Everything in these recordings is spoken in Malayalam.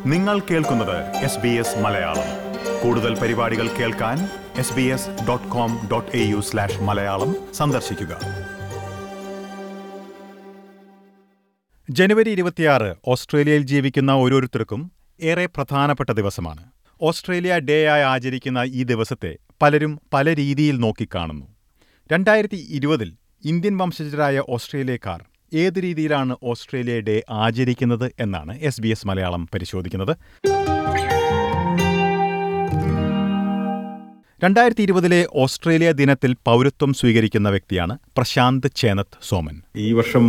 നിങ്ങൾ കേൾക്കുന്നത് എസ് ബി എസ് മലയാളം കൂടുതൽ പരിപാടികൾ കേൾക്കാൻ S B S dot com dot A U slash Malayalam സന്ദർശിക്കുക ജനുവരി ഇരുപത്തിയാറ് ഓസ്ട്രേലിയയിൽ ജീവിക്കുന്ന ഓരോരുത്തർക്കും ഏറെ പ്രധാനപ്പെട്ട ദിവസമാണ് ഓസ്ട്രേലിയ ഡേ ആയി ആചരിക്കുന്ന ഈ ദിവസത്തെ പലരും പല രീതിയിൽ നോക്കിക്കാണുന്നു രണ്ടായിരത്തി ഇരുപതിൽ ഇന്ത്യൻ വംശജരായ ഓസ്ട്രേലിയക്കാർ ഏത് രീതിയിലാണ് ഓസ്ട്രേലിയ ഡേ ആചരിക്കുന്നത് എന്നാണ് എസ് ബി എസ് മലയാളം പരിശോധിക്കുന്നത് രണ്ടായിരത്തി ഇരുപതിലെ ഓസ്ട്രേലിയ ദിനത്തിൽ പൗരത്വം സ്വീകരിക്കുന്ന വ്യക്തിയാണ് പ്രശാന്ത് ചേനത്ത് സോമൻ ഈ വർഷം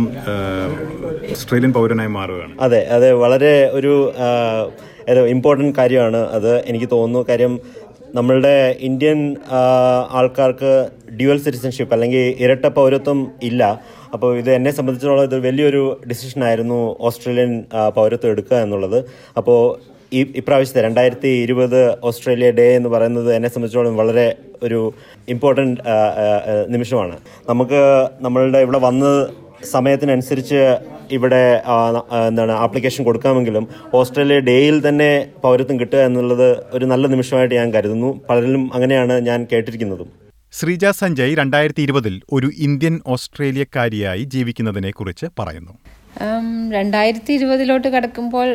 ഓസ്ട്രേലിയൻ പൗരനായി മാറുകയാണ് അതെ അതെ വളരെ ഒരു ഇമ്പോർട്ടൻ്റ് കാര്യമാണ് അത് എനിക്ക് തോന്നുന്നു കാര്യം നമ്മളുടെ ഇന്ത്യൻ ആ, ആൾക്കാർക്ക് ഡ്യുവൽ സിറ്റിസൺഷിപ്പ് അല്ലെങ്കിൽ ഇരട്ട പൗരത്വം ഇല്ല അപ്പോൾ ഇത് എന്നെ സംബന്ധിച്ചിടത്തോളം ഇത് വലിയൊരു ഡിസിഷൻ ആയിരുന്നു ഓസ്ട്രേലിയൻ ആ, പൗരത്വം എടുക്കുക എന്നുള്ളത് അപ്പോൾ ഈ ഇപ്രാവശ്യത്തെ രണ്ടായിരത്തി ഇരുപത് ഓസ്ട്രേലിയ ഡേ എന്ന് പറയുന്നത് എന്നെ സംബന്ധിച്ചിടത്തോളം വളരെ ഒരു ഇമ്പോർട്ടൻ്റ് നിമിഷമാണ് നമുക്ക് നമ്മളുടെ ഇവിടെ വന്ന് സമയത്തിനനുസരിച്ച് ഇവിടെ ആ, ആ, എന്താണ് ആപ്ലിക്കേഷൻ കൊടുക്കാമെങ്കിലും ഓസ്ട്രേലിയ ഡേയിൽ തന്നെ പൗരത്വം കിട്ടുക എന്നുള്ളത് ഒരു നല്ല നിമിഷമായിട്ട് ഞാൻ കരുതുന്നു പലരിലും അങ്ങനെയാണ് ഞാൻ കേട്ടിരിക്കുന്നതും ശ്രീജ സഞ്ജയ് രണ്ടായിരത്തി ഇരുപതിൽ ഒരു ഇന്ത്യൻ ഓസ്ട്രേലിയക്കാരിയായി ജീവിക്കുന്നതിനെക്കുറിച്ച് പറയുന്നു ഉം, രണ്ടായിരത്തി ഇരുപതിലോട്ട് കിടക്കുമ്പോൾ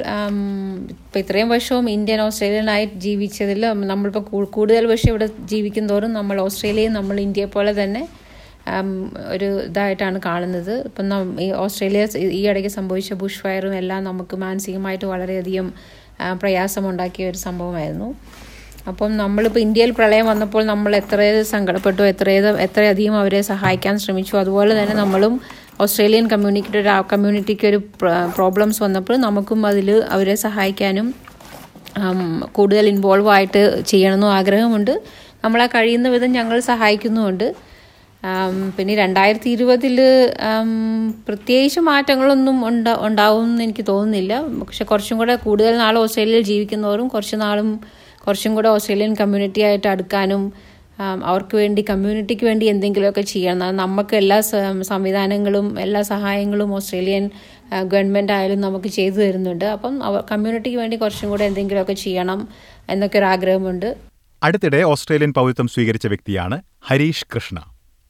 ഇപ്പം ഇത്രയും വർഷവും ഇന്ത്യൻ ഓസ്ട്രേലിയനായി ജീവിച്ചതിൽ നമ്മളിപ്പോൾ കൂ- കൂടുതൽ വർഷം ഇവിടെ ജീവിക്കുന്തോറും നമ്മൾ ഓസ്ട്രേലിയയും നമ്മൾ ഇന്ത്യയെ പോലെ തന്നെ ഉം, ഒരു ഇതായിട്ടാണ് കാണുന്നത് ഇപ്പം നം- ഈ ഓസ്ട്രേലിയ ഈ ഇടയ്ക്ക് സംഭവിച്ച ബുഷ് ഫയറും എല്ലാം നമുക്ക് മാനസികമായിട്ട് വളരെയധികം ആ, പ്രയാസമുണ്ടാക്കിയ ഒരു സംഭവമായിരുന്നു അപ്പം നമ്മളിപ്പോൾ ഇന്ത്യയിൽ പ്രളയം വന്നപ്പോൾ നമ്മൾ എത്ര സങ്കടപ്പെട്ടു എത്ര എത്രയധികം അവരെ സഹായിക്കാൻ ശ്രമിച്ചു അതുപോലെ തന്നെ നമ്മളും ഓസ്ട്രേലിയൻ കമ്മ്യൂണിറ്റിക്ക് ഒരു കമ്മ്യൂണിറ്റിക്ക് ഒരു പ്രോബ്ലംസ് വന്നപ്പോൾ നമുക്കും അതിൽ അവരെ സഹായിക്കാനും ഉം, കൂടുതൽ ഇൻവോൾവ് ആയിട്ട് ചെയ്യണമെന്നും ആഗ്രഹമുണ്ട് നമ്മളെ കഴിയുന്ന വിധം ഞങ്ങൾ സഹായിക്കുന്നുമുണ്ട് ഉം, പിന്നെ രണ്ടായിരത്തി ഇരുപതിൽ പ്രത്യേകിച്ച് മാറ്റങ്ങളൊന്നും ഉണ്ടാ ഉണ്ടാവും എന്ന് എനിക്ക് തോന്നുന്നില്ല പക്ഷെ കുറച്ചും കൂടെ കൂടുതൽ നാൾ ഓസ്ട്രേലിയയിൽ ജീവിക്കുന്നവരും കുറച്ച് നാളും കുറച്ചും കൂടെ ഓസ്ട്രേലിയൻ കമ്മ്യൂണിറ്റി ആയിട്ട് അടുക്കാനും ആം, അവർക്ക് വേണ്ടി കമ്മ്യൂണിറ്റിക്ക് വേണ്ടി എന്തെങ്കിലുമൊക്കെ ചെയ്യണം അത് നമുക്ക് എല്ലാ സ- സംവിധാനങ്ങളും എല്ലാ സഹായങ്ങളും ഓസ്ട്രേലിയൻ ഗവൺമെൻറ് ആയാലും നമുക്ക് ചെയ്തു തരുന്നുണ്ട് അപ്പം അവർ കമ്മ്യൂണിറ്റിക്ക് വേണ്ടി കുറച്ചും കൂടെ എന്തെങ്കിലുമൊക്കെ ചെയ്യണം എന്നൊക്കെ ഒരു ആഗ്രഹമുണ്ട് അടുത്തിടെ ഓസ്ട്രേലിയൻ പൗരത്വം സ്വീകരിച്ച വ്യക്തിയാണ് ഹരീഷ് കൃഷ്ണ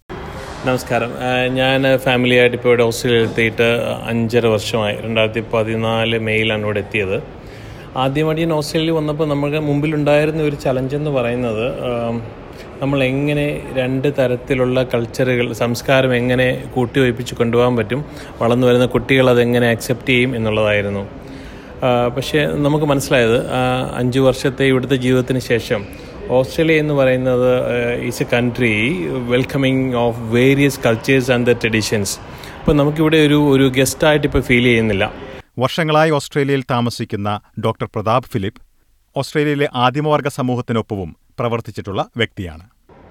നമസ്കാരം ആ, ഞാൻ ഫാമിലിയായിട്ട് ഇപ്പോൾ ഇവിടെ ഓസ്ട്രേലിയയിൽ എത്തിയിട്ട് അഞ്ചര വർഷമായി രണ്ടായിരത്തി പതിനാല് മെയ്യിലാണ് ഇവിടെ എത്തിയത് ആദ്യമായിട്ട് ഞാൻ ഓസ്ട്രേലിയയിൽ വന്നപ്പോൾ നമുക്ക് മുമ്പിലുണ്ടായിരുന്ന ഒരു ചലഞ്ച് എന്ന് പറയുന്നത് ആം, നമ്മൾ എങ്ങനെ രണ്ട് തരത്തിലുള്ള കൾച്ചറുകൾ സംസ്കാരം എങ്ങനെ കൂട്ടിവയ്പ്പിച്ച് കൊണ്ടുപോകാൻ പറ്റും വളർന്നു വരുന്ന കുട്ടികൾ അതെങ്ങനെ അക്സെപ്റ്റ് ചെയ്യും എന്നുള്ളതായിരുന്നു ആ, പക്ഷേ നമുക്ക് മനസ്സിലായത് ആ, അഞ്ച് വർഷത്തെ ഇവിടുത്തെ ജീവിതത്തിന് ശേഷം ഓസ്ട്രേലിയ എന്ന് പറയുന്നത് is a country welcoming of various cultures and the traditions അപ്പോൾ നമുക്കിവിടെ ഒരു ഒരു ഗസ്റ്റായിട്ട് ഇപ്പോൾ ഫീൽ ചെയ്യുന്നില്ല വർഷങ്ങളായി ഓസ്ട്രേലിയയിൽ താമസിക്കുന്ന ഡോക്ടർ പ്രതാപ് ഫിലിപ്പ് ഓസ്ട്രേലിയയിലെ ആദിമവർഗ സമൂഹത്തിനൊപ്പവും പ്രവർത്തിച്ചിട്ടുള്ള വ്യക്തിയാണ്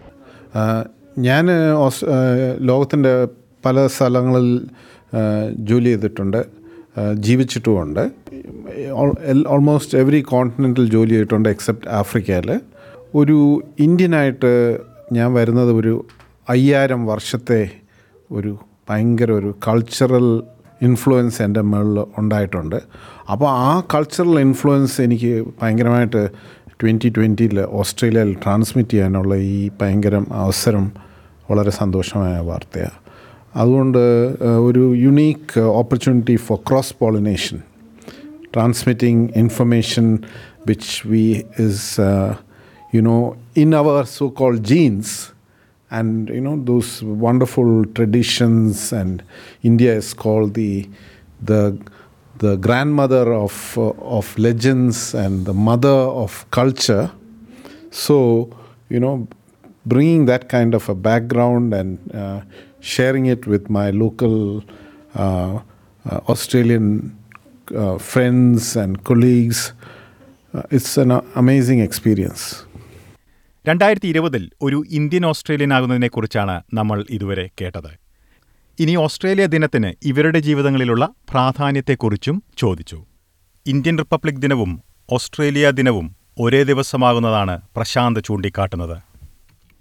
ഞാൻ ലോകത്തിൻ്റെ പല സ്ഥലങ്ങളിൽ ആ, ജോലി ചെയ്തിട്ടുണ്ട് ആ, ജീവിച്ചിട്ടുമുണ്ട് ഓൾമോസ്റ്റ് എവറി കോണ്ടിനെൻറ്റിൽ ജോലി ചെയ്തിട്ടുണ്ട് എക്സെപ്റ്റ് ആഫ്രിക്കയിൽ ഒരു ഇന്ത്യനായിട്ട് ഞാൻ വരുന്നത് ഒരു അയ്യായിരം വർഷത്തെ ഒരു ഭയങ്കര ഒരു കൾച്ചറൽ ഇൻഫ്ലുവൻസ് എൻ്റെ മുകളിൽ ഉണ്ടായിട്ടുണ്ട് അപ്പോൾ ആ കൾച്ചറൽ ഇൻഫ്ലുവൻസ് എനിക്ക് ഭയങ്കരമായിട്ട് ട്വൻറ്റി ട്വൻറ്റിയിൽ ഓസ്ട്രേലിയയിൽ ട്രാൻസ്മിറ്റ് ചെയ്യാനുള്ള ഈ ഭയങ്കര അവസരം വളരെ സന്തോഷമായ വാർത്തയാണ് അതുകൊണ്ട് ഏഹ്, ഒരു unique opportunity for cross pollination transmitting information which we is uh, you know in our so-called genes and you know those wonderful traditions and india is called the the the grandmother of uh, of legends and the mother of culture so you know bringing that kind of a background and uh, sharing it with my local uh, uh, australian uh, friends and colleagues. Uh, it's an uh, amazing experience. രണ്ടായിരത്തി ഇരുപതിൽ ഒരു ഇന്ത്യൻ ഓസ്ട്രേലിയനാകുന്നതിനെക്കുറിച്ചാണ് നമ്മൾ ഇതുവരെ കേട്ടത് ഇനി ഓസ്ട്രേലിയ ദിനത്തിന് ഇവരുടെ ജീവിതങ്ങളിലുള്ള പ്രാധാന്യത്തെക്കുറിച്ചും ചോദിച്ചു ഇന്ത്യൻ റിപ്പബ്ലിക് ദിനവും ഓസ്ട്രേലിയ ദിനവും ഒരേ ദിവസമാകുന്നതാണ് പ്രശാന്ത് ചൂണ്ടിക്കാട്ടുന്നത്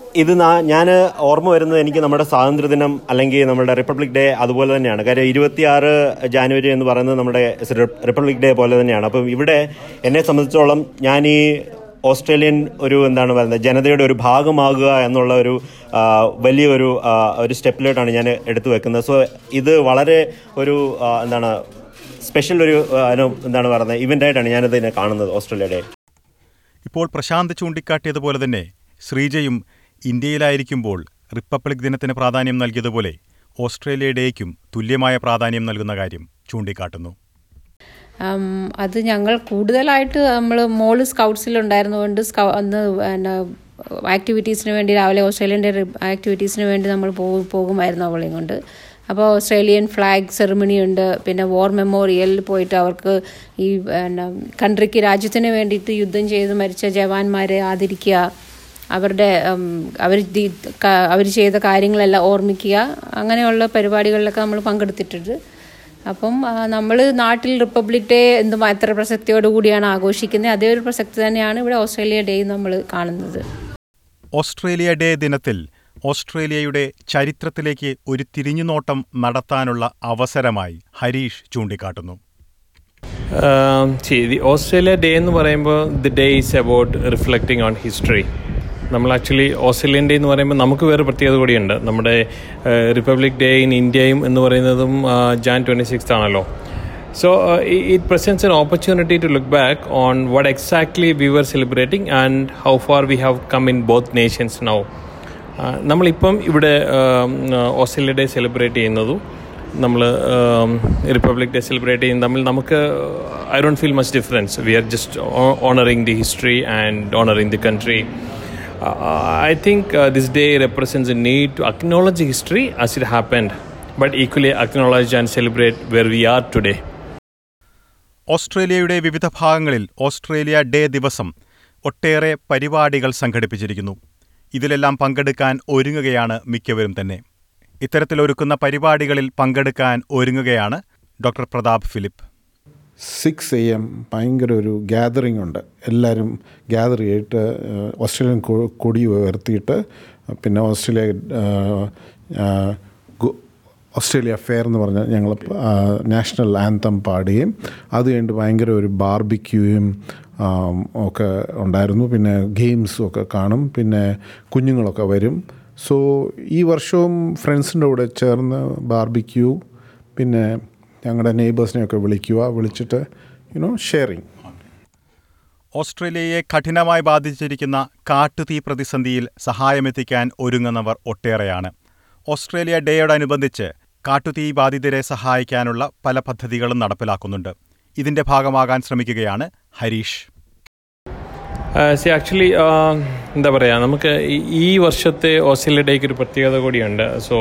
ഇത് ഞാൻ ഓർമ്മ വരുന്നത് എനിക്ക് നമ്മുടെ സ്വാതന്ത്ര്യദിനം അല്ലെങ്കിൽ നമ്മുടെ റിപ്പബ്ലിക് ഡേ അതുപോലെ തന്നെയാണ് കാര്യം ഇരുപത്തിയാറ് ജാനുവരി എന്ന് പറയുന്നത് നമ്മുടെ റിപ്പബ്ലിക് ഡേ പോലെ തന്നെയാണ് അപ്പം ഇവിടെ എന്നെ സംബന്ധിച്ചോളം ഞാൻ ഈ ഓസ്ട്രേലിയൻ ഒരു എന്താണ് പറയുന്നത് ജനതയുടെ ഒരു ഭാഗമാകുക എന്നുള്ള ഒരു ആ, വലിയൊരു ആ, ഒരു സ്റ്റെപ്പിലോട്ടാണ് ഞാൻ എടുത്തു വെക്കുന്നത് സോ ഇത് വളരെ ഒരു ആ, എന്താണ് സ്പെഷ്യൽ ഒരു ആ, ഒരു എന്താണ് പറയുന്നത് ഇവൻ്റായിട്ടാണ് ഞാനിത് ഇതിനെ കാണുന്നത് ഓസ്ട്രേലിയ ഡേ ഇപ്പോൾ പ്രശാന്ത് ചൂണ്ടിക്കാട്ടിയതുപോലെ തന്നെ ശ്രീജയും ഇന്ത്യയിലായിരിക്കുമ്പോൾ റിപ്പബ്ലിക് ദിനത്തിന് പ്രാധാന്യം നൽകിയതുപോലെ ഓസ്ട്രേലിയ ഡേക്കും തുല്യമായ പ്രാധാന്യം നൽകുന്ന കാര്യം ചൂണ്ടിക്കാട്ടുന്നു ഉം, അത് ഞങ്ങൾ കൂടുതലായിട്ട് നമ്മൾ മോള് സ്കൗട്ട്സിലുണ്ടായിരുന്നുകൊണ്ട് സ്കൗ അന്ന് പിന്നെ ആക്ടിവിറ്റീസിന് വേണ്ടി രാവിലെ ഓസ്ട്രേലിയൻ ഡേ ആക്ടിവിറ്റീസിന് വേണ്ടി നമ്മൾ പോ- പോകുമായിരുന്നു അവളെയും കൊണ്ട് അപ്പോൾ ഓസ്ട്രേലിയൻ ഫ്ലാഗ് സെറിമണി ഉണ്ട് പിന്നെ വാർ മെമ്മോറിയലിൽ പോയിട്ട് അവർക്ക് ഈ പിന്നെ കൺട്രിക്ക് രാജ്യത്തിന് വേണ്ടിയിട്ട് യുദ്ധം ചെയ്ത് മരിച്ച ജവാന്മാരെ ആദരിക്കുക അവരുടെ അവർ അവർ ചെയ്ത കാര്യങ്ങളെല്ലാം ഓർമ്മിക്കുക അങ്ങനെയുള്ള പരിപാടികളിലൊക്കെ നമ്മൾ പങ്കെടുത്തിട്ടുണ്ട് അപ്പം നമ്മൾ നാട്ടിൽ റിപ്പബ്ലിക് ഡേ എന്തും എത്ര പ്രസക്തിയോടു കൂടിയാണ് ആഘോഷിക്കുന്നത് അതേ ഒരു പ്രസക്തി തന്നെയാണ് ഇവിടെ ഓസ്ട്രേലിയ ഡേ നമ്മൾ കാണുന്നത് ഓസ്ട്രേലിയ ഡേ ദിനത്തിൽ ഓസ്ട്രേലിയയുടെ ചരിത്രത്തിലേക്ക് ഒരു തിരിഞ്ഞുനോട്ടം നടത്താനുള്ള അവസരമായി ഹരീഷ് ചൂണ്ടിക്കാട്ടുന്നു Um, see, the Australia Day എന്ന് പറയുമ്പോൾ the day is about reflecting on history നമ്മൾ ആക്ച്വലി ഓസ്ട്രേലിയൻ ഡേ എന്ന് പറയുമ്പോൾ നമുക്ക് വേറെ പ്രത്യേകത കൂടിയുണ്ട് നമ്മുടെ റിപ്പബ്ലിക് ഡേ ഇൻ ഇന്ത്യയും എന്ന് പറയുന്നതും ജാൻ ട്വൻറ്റി സിക്സ് ആണല്ലോ so it presents an opportunity to look back on what exactly we were celebrating and how far we have come in both nations now നമ്മളിപ്പം ഇവിടെ ഓസ്ട്രേലിയ ഡേ സെലിബ്രേറ്റ് ചെയ്യുന്നതും നമ്മൾ റിപ്പബ്ലിക് ഡേ സെലിബ്രേറ്റ് ചെയ്യുന്ന തമ്മിൽ നമുക്ക് I don't feel much difference we are just honouring the history and honouring the country I think this day represents a need to acknowledge history as it happened but equally acknowledge and celebrate where we are today ഓസ്ട്രേലിയയുടെ വിവിധ ഭാഗങ്ങളിൽ ഓസ്ട്രേലിയ ഡേ ദിവസം ഒട്ടേറെ പരിപാടികൾ സംഘടിപ്പിച്ചിരിക്കുന്നു ഇതിലെല്ലാം പങ്കെടുക്കാൻ ഒരുങ്ങുകയാണ് മിക്കവരും തന്നെ ഇത്തരത്തിലൊരുക്കുന്ന പരിപാടികളിൽ പങ്കെടുക്കാൻ ഒരുങ്ങുകയാണ് doctor Pratap Philip six A M ഭയങ്കര ഒരു ഗ്യാതറിംഗ് ഉണ്ട് എല്ലാവരും ഗ്യാദർ ചെയ്തിട്ട് ഏഹ്, ഓസ്ട്രേലിയൻ കൊ- കൊടി ഉയർത്തിയിട്ട് പിന്നെ ഓസ്ട്രേലിയ ഏഹ്, ഏഹ്, ഗു- ഓസ്ട്രേലിയ ഫെയർ എന്ന് പറഞ്ഞാൽ ഞങ്ങൾ നാഷണൽ ആന്തം പാടുകയും അത് കഴിഞ്ഞിട്ട് ഭയങ്കര ഒരു ബാർബിക്യൂയും ആം, ഒക്കെ ഉണ്ടായിരുന്നു പിന്നെ ഗെയിംസും ഒക്കെ കാണും പിന്നെ കുഞ്ഞുങ്ങളൊക്കെ വരും സോ ഈ വർഷവും ഫ്രണ്ട്സിൻ്റെ കൂടെ ചേർന്ന് ബാർബിക്യൂ പിന്നെ ഞങ്ങളുടെ നെയ്ബേഴ്സിനെയൊക്കെ വിളിക്കുക വിളിച്ചിട്ട് യുനോ ഷെയറിങ് ഓസ്ട്രേലിയയെ കഠിനമായി ബാധിച്ചിരിക്കുന്ന കാട്ടുതീ പ്രതിസന്ധിയിൽ സഹായമെത്തിക്കാൻ ഒരുങ്ങുന്നവർ ഒട്ടേറെയാണ് ഓസ്ട്രേലിയ ഡേയോടനുബന്ധിച്ച് കാട്ടുതീ ബാധിതരെ സഹായിക്കാനുള്ള പല പദ്ധതികളും നടപ്പിലാക്കുന്നുണ്ട് ഇതിന്റെ ഭാഗമാകാൻ ശ്രമിക്കുകയാണ് ഹരീഷ് സി ആക്ച്വലി എന്താ പറയുക നമുക്ക് ഈ- ഈ വർഷത്തെ ഓസ്ട്രേലിയ ഡേക്ക് ഒരു പ്രത്യേകത കൂടിയുണ്ട് സോ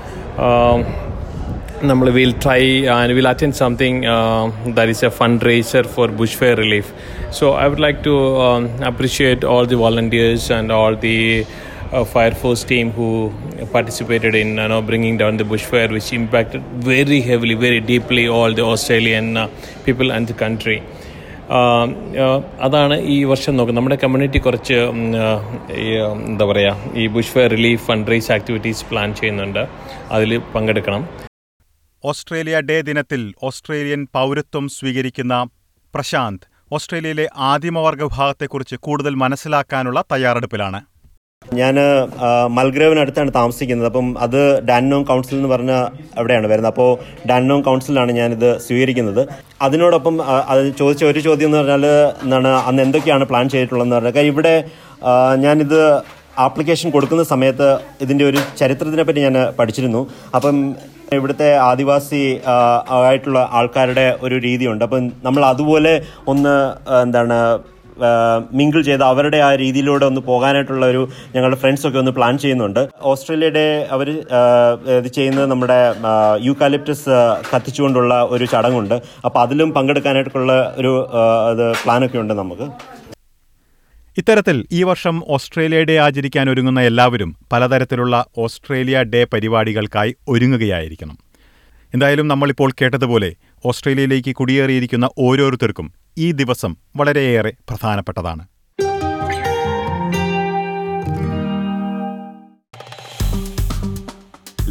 നമ്മൾ will try and will attend something that is a fund raiser for bush fire relief so I would like to appreciate all the volunteers and all the uh, fire force team who participated in you know, bringing down the bushfire, which impacted very heavily, very deeply all the Australian uh, people and the country. Ah ah അതാണ് ഈ വർഷം നോക്കുന്നത് നമ്മുടെ കമ്മ്യൂണിറ്റി കുറച്ച് ഉം, ആഹ് ഈ, ഉം, എന്താ പറയുക ഈ bush fire relief fund raise activities plan ചെയ്യുന്നുണ്ട് അതിൽ പങ്കെടുക്കണം ഓസ്ട്രേലിയ ഡേ ദിനത്തിൽ ഓസ്ട്രേലിയൻ പൗരത്വം സ്വീകരിക്കുന്ന പ്രശാന്ത് ഓസ്ട്രേലിയയിലെ ആദിമവർഗ വിഭാഗത്തെക്കുറിച്ച് കൂടുതൽ മനസ്സിലാക്കാനുള്ള തയ്യാറെടുപ്പിലാണ് ഞാൻ മൽഗ്രേവിനടുത്താണ് താമസിക്കുന്നത് അപ്പം അത് ഡാനോങ് കൗൺസിൽ എന്ന് പറഞ്ഞ അവിടെയാണ് വരുന്നത് അപ്പോൾ ഡാനോങ് കൗൺസിലാണ് ഞാനിത് സ്വീകരിക്കുന്നത് അതിനോടൊപ്പം ആ, അത് ചോദിച്ച ഒരു ചോദ്യം എന്ന് പറഞ്ഞാൽ എന്താണ് അന്ന് എന്തൊക്കെയാണ് പ്ലാൻ ചെയ്തിട്ടുള്ളതെന്ന് പറഞ്ഞാൽ കാര്യം ഇവിടെ ആ, ഞാനിത് ആപ്ലിക്കേഷൻ കൊടുക്കുന്ന സമയത്ത് ഇതിൻ്റെ ഒരു ചരിത്രത്തിനെ പറ്റി ഞാൻ പഠിച്ചിരുന്നു അപ്പം ഇവിടുത്തെ ആദിവാസി ആ, ആയിട്ടുള്ള ആൾക്കാരുടെ ഒരു രീതിയുണ്ട് അപ്പം നമ്മൾ അതുപോലെ ഒന്ന് ആ, എന്താണ് മിങ്കിൾ ചെയ്ത് അവരുടെ ആ രീതിയിലൂടെ ഒന്ന് പോകാനായിട്ടുള്ള ഒരു ഞങ്ങളുടെ ഫ്രണ്ട്സ് ഒക്കെ ഒന്ന് പ്ലാൻ ചെയ്യുന്നുണ്ട് ഓസ്ട്രേലിയ ഡേ അവർ ഇത് ചെയ്യുന്നത് നമ്മുടെ യൂക്കാലിപ്റ്റസ് കത്തിച്ചുകൊണ്ടുള്ള ഒരു ചടങ്ങുണ്ട് അപ്പോൾ അതിലും പങ്കെടുക്കാനായിട്ടുള്ള ഒരു ആ, അത് പ്ലാനൊക്കെ ഉണ്ട് നമുക്ക് ഇത്തരത്തിൽ ഈ വർഷം ഓസ്ട്രേലിയ ഡേ ആചരിക്കാൻ ഒരുങ്ങുന്ന എല്ലാവരും പലതരത്തിലുള്ള ഓസ്ട്രേലിയ ഡേ പരിപാടികൾക്കായി ഒരുങ്ങുകയായിരിക്കണം എന്തായാലും നമ്മളിപ്പോൾ കേട്ടതുപോലെ ഓസ്ട്രേലിയയിലേക്ക് കുടിയേറിയിരിക്കുന്ന ഓരോരുത്തർക്കും ഈ ദിവസം വളരെയേറെ പ്രധാനപ്പെട്ടതാണ്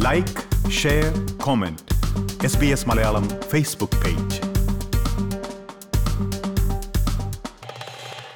like share comment S B S Malayalam Facebook page